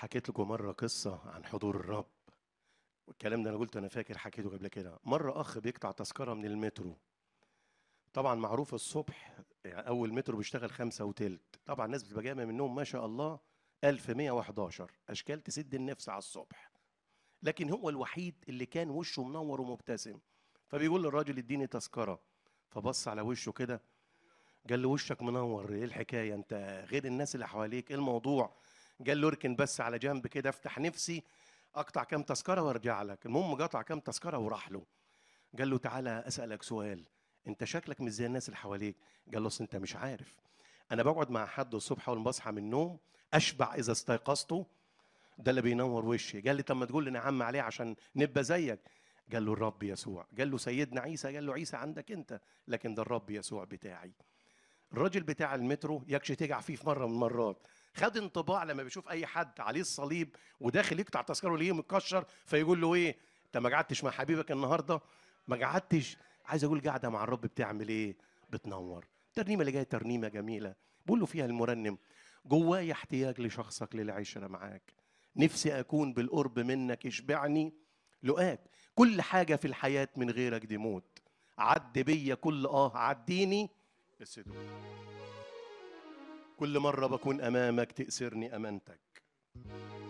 حكيت لكم مرة قصة عن حضور الرب والكلام ده أنا قلت أنا فاكر حكيته قبل كده مرة أخ بيقطع تذكرة من المترو طبعا معروف الصبح يعني أول مترو بيشتغل خمسة وتلت طبعا الناس بتبقى جاية من النوم ما شاء الله 1111 أشكال تسد النفس على الصبح لكن هو الوحيد اللي كان وشه منور ومبتسم فبيقول للراجل اديني تذكرة فبص على وشه كده قال له وشك منور ايه الحكايه انت غير الناس اللي حواليك ايه الموضوع قال له اركن بس على جنب كده افتح نفسي اقطع كام تذكره وارجع لك المهم قطع كام تذكره وراح له قال له تعالى اسالك سؤال انت شكلك مش زي الناس اللي حواليك قال له اصل انت مش عارف انا بقعد مع حد الصبح اول ما بصحى من النوم اشبع اذا استيقظته ده اللي بينور وشي قال لي طب ما تقول لي نعم عليه عشان نبقى زيك قال له الرب يسوع قال له سيدنا عيسى قال له عيسى عندك انت لكن ده الرب يسوع بتاعي الراجل بتاع المترو يكش تجع فيه في مره من المرات خد انطباع لما بيشوف اي حد عليه الصليب وداخل يقطع تذكره ليه متكشر فيقول له ايه انت ما قعدتش مع حبيبك النهارده ما قعدتش عايز اقول قاعده مع الرب بتعمل ايه بتنور الترنيمه اللي جايه ترنيمه جميله بيقول له فيها المرنم جوايا احتياج لشخصك للعشره معاك نفسي اكون بالقرب منك اشبعني لقاك كل حاجه في الحياه من غيرك دي موت عد بيا كل اه عديني بس دوب كل مرة بكون أمامك تأسرني أمانتك